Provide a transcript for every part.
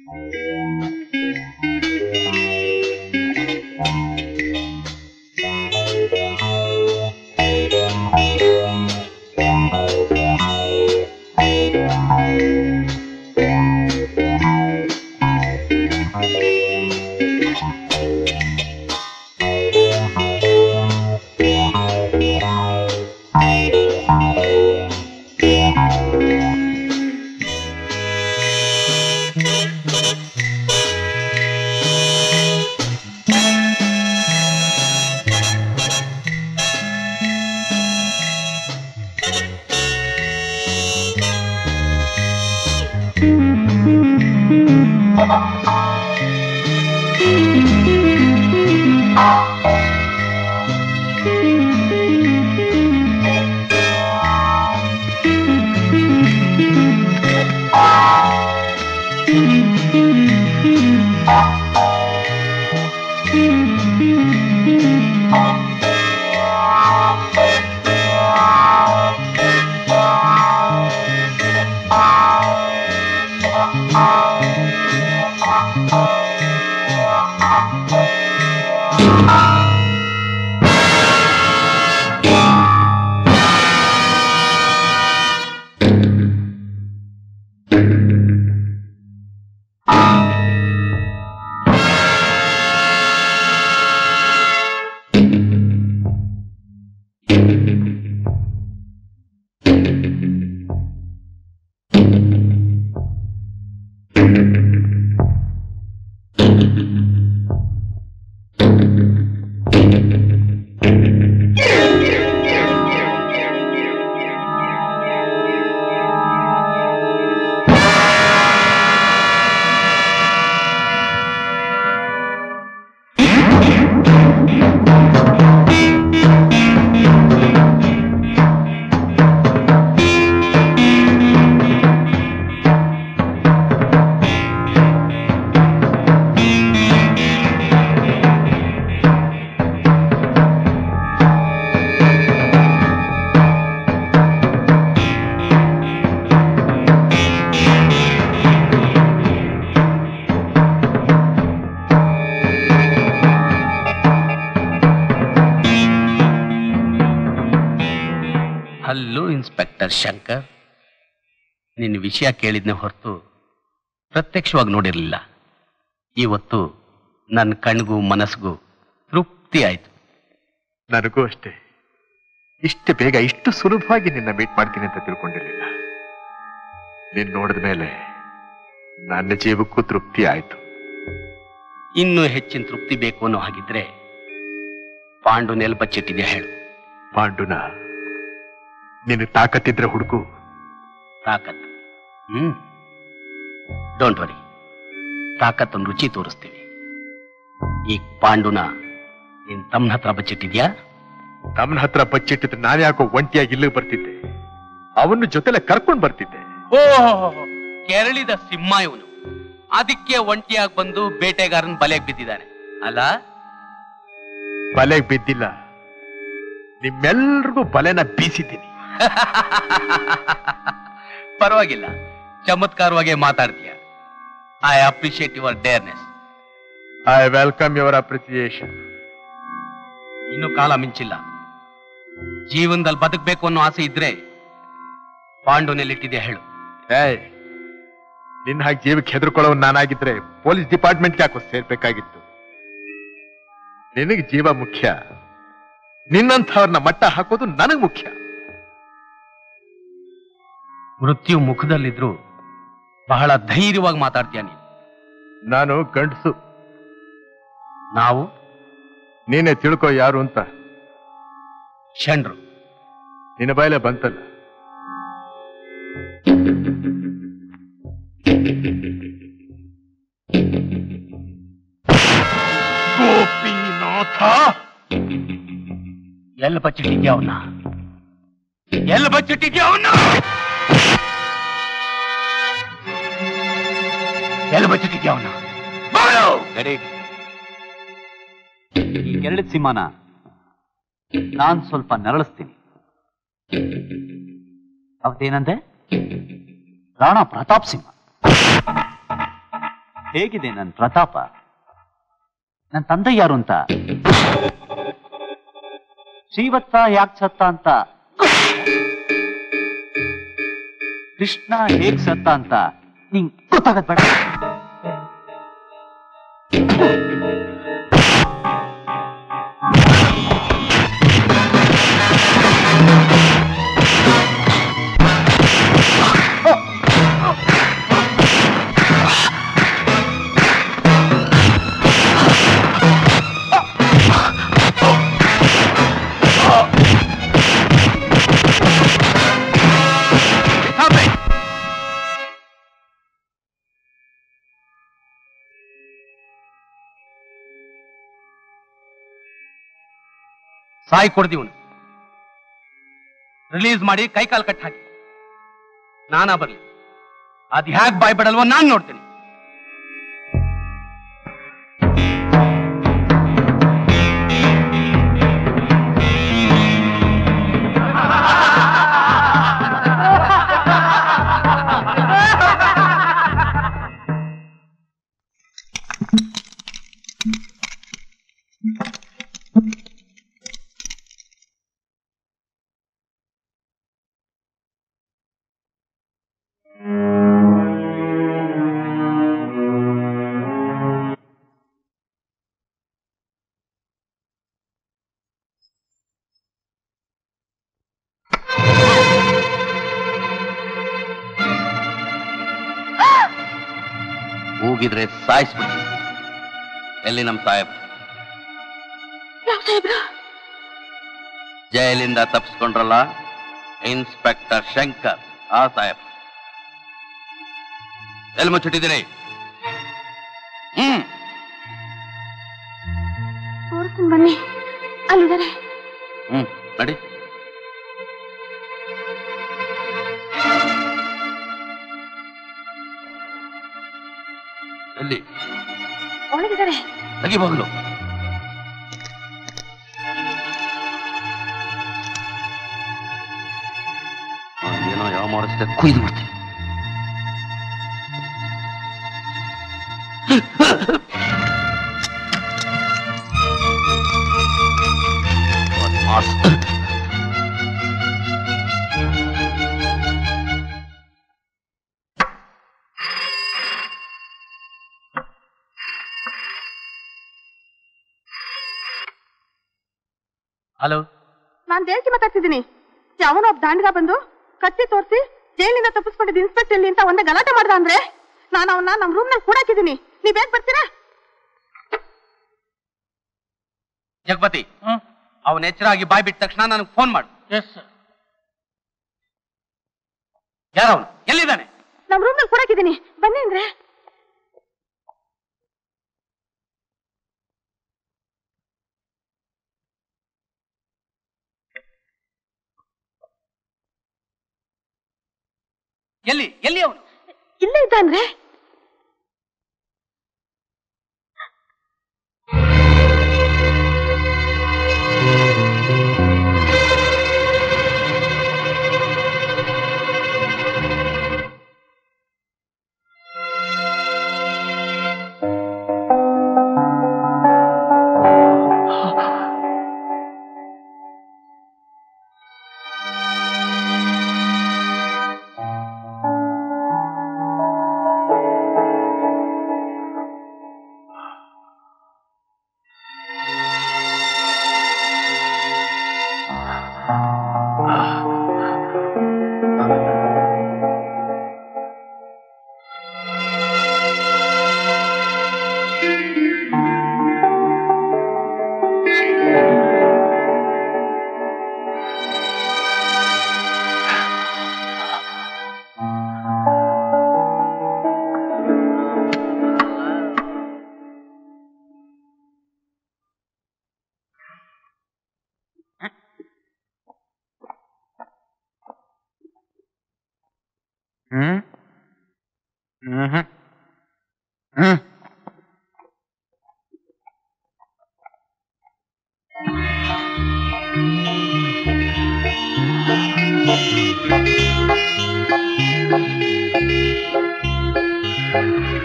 Hello inspector Shankar ನಿನ್ನ ವಿಷಯ ಕೇಳಿದ್ನೆ ಹೊರತು ಪ್ರತ್ಯಕ್ಷವಾಗಿ ನೋಡಿರಲಿಲ್ಲ ಇವತ್ತು ನನ್ನ ಕಣ್ಗೂ ಮನಸ್ಸಿಗೂ ತೃಪ್ತಿ ಆಯ್ತು ನನಗೂ ಅಷ್ಟೇ ಇಷ್ಟು ಬೇಗ ಇಷ್ಟು ಸುಲಭವಾಗಿ ನಿನ್ನ ಮೀಟ್ ಮಾಡ್ತೀನಿ ಅಂತ ತಿಳ್ಕೊಂಡಿರ್ಲಿಲ್ಲ ನೀನ್ ನೋಡಿದ ಮೇಲೆ ನನ್ನ ಜೀವಕ್ಕೂ ತೃಪ್ತಿ ಆಯ್ತು ಇನ್ನೂ ಹೆಚ್ಚಿನ ತೃಪ್ತಿ ಬೇಕು ಅನ್ನೋ ಹಾಗಿದ್ರೆ ಪಾಂಡು ನೆಲ್ ಬಚ್ಚಿಟ್ಟಿದ್ಯಾ ಹೇಳು ಪಾಂಡುನ ನಿನ್ನ ತಾಕತ್ತಿದ್ರೆ ಹುಡುಕು ತಾಕತ್ ಹ್ಮ್ ಡೋಂಟ್ ವರಿ ತಾಕತ್ತೊಂದು ರುಚಿ ತೋರಿಸ್ತೀವಿ ಈ ಪಾಂಡುನ ನಿನ್ ತಮ್ಮನ ಹತ್ರ ಬಚ್ಚಿಟ್ಟಿದ್ಯಾ ತಮ್ಮನ ಹತ್ರ ಬಚ್ಚಿಟ್ಟಿದ್ರೆ ನಾನು ಯಾಕೋ ಒಂಟಿಯಾಗಿ ಇಲ್ಲಿಗೆ ಬರ್ತಿದ್ದೆ ಅವನು ಜೊತೆಲೆ ಕರ್ಕೊಂಡ್ ಬರ್ತಿದ್ದೆ ಓ ಕೆರಳಿದ ಸಿಂಹ ಇವನು ಅದಕ್ಕೆ ಒಂಟಿಯಾಗಿ ಬಂದು ಬೇಟೆಗಾರನ್ ಬಲೆಗೆ ಬಿದ್ದಿದ್ದಾನೆ ಅಲ್ಲ ಬಲೆಗೆ ಬಿದ್ದಿಲ್ಲ ನಿಮ್ಮೆಲ್ರಿಗೂ ಬಲೆನ ಬೀಸಿದ್ದೀನಿ ಪರವಾಗಿಲ್ಲ ಚಮತ್ಕಾರವಾಗಿ ಮಾತಾಡ್ತೀಯ I appreciate your dareness I welcome your appreciation ಇನ್ನು ಕಾಲ ಮಿಂಚಿಲ್ಲ ಜೀವನದಲ್ಲಿ ಬದುಕಬೇಕು ಅನ್ನೋ ಆಸೆ ಇದ್ರೆ ಪಾಂಡುನಲ್ಲಿಟ್ಟಿದ್ಯಾ ಹೇಳು ಏಯ್ ನಿನ್ನ ಹಾಗೆ ಜೀವಕ್ಕೆ ಹೆದರ್ಕೊಳ್ಳೋನ್ ನಾನಾಗಿದ್ರೆ ಪೊಲೀಸ್ ಡಿಪಾರ್ಟ್ಮೆಂಟ್ಗೆ ಯಾಕೋ ಸೇರ್ಬೇಕಾಗಿತ್ತು ನಿನಗೆ ಜೀವ ಮುಖ್ಯ ನಿನ್ನಂಥವ್ರನ್ನ ಮಟ್ಟ ಹಾಕೋದು ನನಗ್ ಮುಖ್ಯ ಮೃತ್ಯು ಮುಖದಲ್ಲಿದ್ರು ಬಹಳ ಧೈರ್ಯವಾಗಿ ಮಾತಾಡ್ತೀಯ ನೀನು ನಾನು ಗಂಡಸು ನಾವು ನೀನೇ ತಿಳ್ಕೊ ಯಾರು ಅಂತ ಷಂಡ್ರು ನಿನ್ನ ಬಾಯಲೆ ಬಂತಲ್ಲ ಗೋಪಿನಾಥ ಎಲ್ಲಿ ಬಚ್ಚಿಟ್ಟಿದ್ಯಾ ಅವನ್ನ ಎಲ್ಲಿ ಬಚ್ಚಿಟ್ಟಿದ್ಯಾ ಅವನ್ನ ಎಲ್ಲಿ ಬಚ್ಚಿಟ್ಟಿದ್ಯಾ ಅವನ್ನ ಈ ಕೆರಳಿದ ಸಿಂಹನ ನಾನ್ ಸ್ವಲ್ಪ ನರಳಿಸ್ತೀನಿ ಅವತ್ತೇನಂದೆ ರಾಣಾ ಪ್ರತಾಪ್ ಸಿಂಹ ಹೇಗಿದೆ ನನ್ನ ಪ್ರತಾಪ ನನ್ನ ತಂದೆ ಯಾರು ಅಂತ ಶ್ರೀವತ್ಸ ಯಾಕೆ ಸತ್ತ ಅಂತ ಕೃಷ್ಣ ಹೇಗ್ ಸತ್ತ ಅಂತ ನಿಂಗ್ ಗೊತ್ತಾಗದ್ ಬೇಡ ಸಾಯಿ ಕೊಡ್ದಿವನು ರಿಲೀಸ್ ಮಾಡಿ ಕೈಕಾಲು ಕಟ್ ಹಾಕಿ ನಾನಾ ಬರ್ಲಿ ಅದ್ ಹ್ಯಾಕ್ ಬಾಯ್ ಬಿಡಲ್ವೋ ನಾನ್ ನೋಡ್ತೀನಿ ಹೋಗಿದ್ರೆ ಸಾಯಿಸ್ಬಿಡ್ತೀನಿ ಎಲ್ಲಿ ನಮ್ ಸಾಹೇಬ್ ಯಾವ ಸಾಹೇಬ್ರ ಜೈಲಿಂದ ತಪ್ಪಿಸ್ಕೊಂಡ್ರಲ್ಲ ಇನ್ಸ್ಪೆಕ್ಟರ್ ಶಂಕರ್ ಆ ಸಾಹೇಬ್ ಎಲ್ಲಿ ಮುಚ್ಚಿಟ್ಟಿದ್ದೀರಿ ಹ್ಮ್ ತೋರಿಸ್ತೀನಿ ಬನ್ನಿ ಅಲ್ಲಿದ್ದಾರೆ ಹ್ಮ್ ನಡಿ ಎಲ್ಲಿ ಒಳಗಿದ್ದಾರೆ ತೆಗಿ ಬಗ್ಲು ಏನೋ ಯಾವ ಮಾಡಿಸ್ದೆ ಕುಯ್ದು ಬಿಡ್ತೀನಿ ಬದ್ಮಾಸ್. ಹಲೋ ನಾನ್ ದೇವಕ್ಕೆ ಮಾತಾಡ್ತಿದ್ದೀನಿ ಯಾವನೋ ಒಬ್ಬ ದಾಂಡ್ಗ ಬಂದು ಕತ್ತಿ ತೋರಿಸಿ ಜೈಲಿಂದ ತಪ್ಪಿಸ್ಕೊಂಡಿದ್ದ ಇನ್ಸ್ಪೆಕ್ಟರ್ ಇಲ್ಲಿ ಅಂತ ಒಂದೇ ಗಲಾಟೆ ಮಾಡ್ದ ಅಂದ್ರೆ ನಾನು ಅವನ್ನ ನಮ್ ರೂಮ್ ನಲ್ಲಿ ಕೂಡಾಕಿದ್ದೀನಿ ನೀವ್ ಬೇಗ ಬರ್ತೀರಾ ಜಗಪತಿ ಅವನ ಎಚ್ಚರಾಗಿ ಬಾಯ್ ಬಿಟ್ಟ ತಕ್ಷಣ ನನಗೆ ಫೋನ್ ಮಾಡು ಯಾರವನು ಎಲ್ಲಿದ್ದಾನೆ ನಮ್ ರೂಮ್ ನಲ್ಲಿ ಕೂಡಾಕಿದ್ದೀನಿ ಬನ್ನಿ ಅಂದ್ರೆ ಎಲ್ಲಿ ಎಲ್ಲಿ ಅವನು ಇಲ್ಲೇ ಇದ್ದ ಅಂದ್ರೆ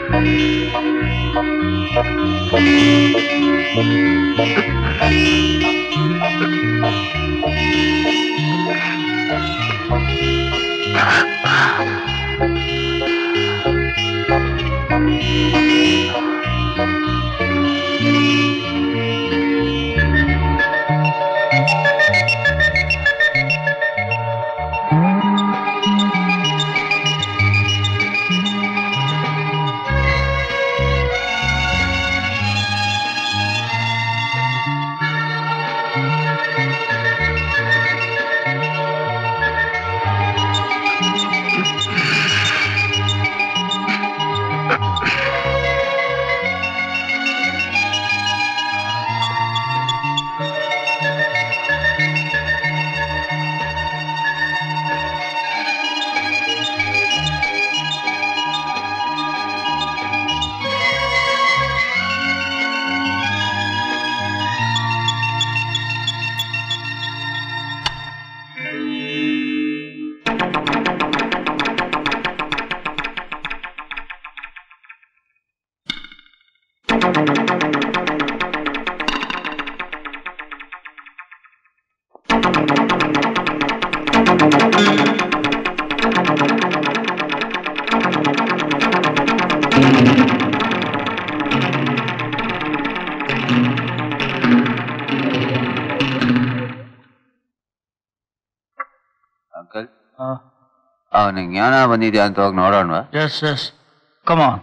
ಅಂಕಲ್ ಅವನಿಗೆ ಜ್ಞಾನ ಬಂದಿದ್ಯಾ ಅಂತ ಹೋಗಿ ನೋಡೋಣ yes yes come on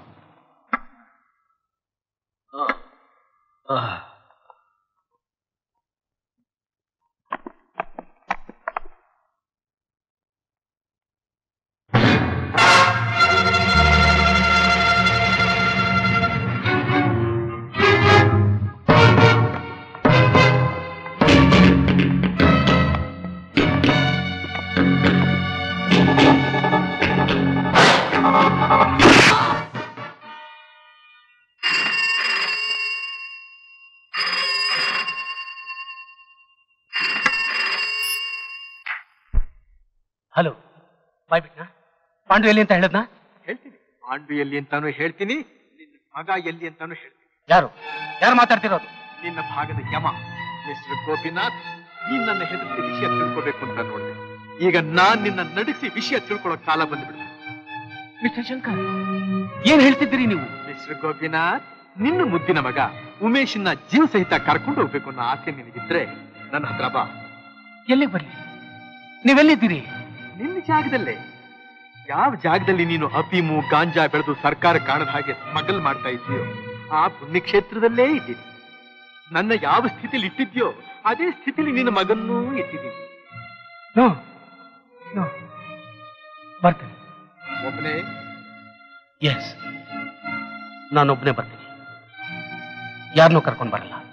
hello bye ಬಿಟ್ನಾ ಪಾಂಡು ಎಲ್ಲಿ ಅಂತ ಹೇಳದ್ನಾ ಹೇಳ್ತೀನಿ ಪಾಂಡು ಎಲ್ಲಿ ಅಂತಾನು ಹೇಳ್ತೀನಿ ನಿನ್ನ ಮಗ ಎಲ್ಲಿ ಅಂತಾನು ಹೇಳ್ತೀನಿ ಯಾರು ಯಾರು ಮಾತಾಡ್ತಿರೋದು ನಿನ್ನ ಭಾಗದ ಯಮ ಮಿಸ್ಟರ್ ಗೋಪಿನಾಥ್ ನೀನ್ ನನ್ನ ಹೆದರಿಸಿ ವಿಷಯ ತಿಳ್ಕೋಬೇಕು ಅಂತ ನೋಡಿದೆ ಈಗ ನಾನ್ ನಿನ್ನ ನಡೆಸಿ ವಿಷಯ ತಿಳ್ಕೊಳ್ಳೋ ಕಾಲ ಬಂದ್ಬಿಡ್ತು ಮಿಸ್ಟರ್ ಶಂಕರ್ ಏನ್ ಹೇಳ್ತಿದ್ದೀರಿ ನೀವು ಮಿಸ್ಟರ್ ಗೋಪಿನಾಥ್ ನಿನ್ನ ಮುದ್ದಿನ ಮಗ ಉಮೇಶನ್ನ ಜೀವ ಸಹಿತ ಕರ್ಕೊಂಡು ಹೋಗ್ಬೇಕು ಅನ್ನೋ ಆಸೆ ನಿನಗಿದ್ರೆ ನನ್ನ ಹತ್ರ ಬಾ ಎಲ್ಲಿಗೆ ಬರ್ಲಿ ನೀವೆಲ್ಲಿದ್ದೀರಿ ನಿನ್ನ ಜಾಗದಲ್ಲೇ ಯಾವ ಜಾಗದಲ್ಲಿ ನೀನು ಅಫೀಮು ಗಾಂಜಾ ಬೆಳೆದು ಸರ್ಕಾರ ಕಾಣದ ಹಾಗೆ ಸ್ಮಗಲ್ ಮಾಡ್ತಾ ಇದ್ದೀಯೋ ಆ ಪುಣ್ಯಕ್ಷೇತ್ರದಲ್ಲೇ ಇದ್ದೀನಿ ನನ್ನ ಯಾವ ಸ್ಥಿತಿಲಿ ಇಟ್ಟಿದ್ಯೋ ಅದೇ ಸ್ಥಿತಿಲಿ ನಿನ್ನ ಮಗನ್ನೂ ಇಟ್ಟಿದ್ದೀನಿ ನೋ ನೋ ಬರ್ತೇನೆ ಒಬ್ಬನೇ ಎಸ್ ನಾನೊಬ್ಬನೇ ಬರ್ತೀನಿ ಯಾರನ್ನೂ ಕರ್ಕೊಂಡು ಬರಲ್ಲ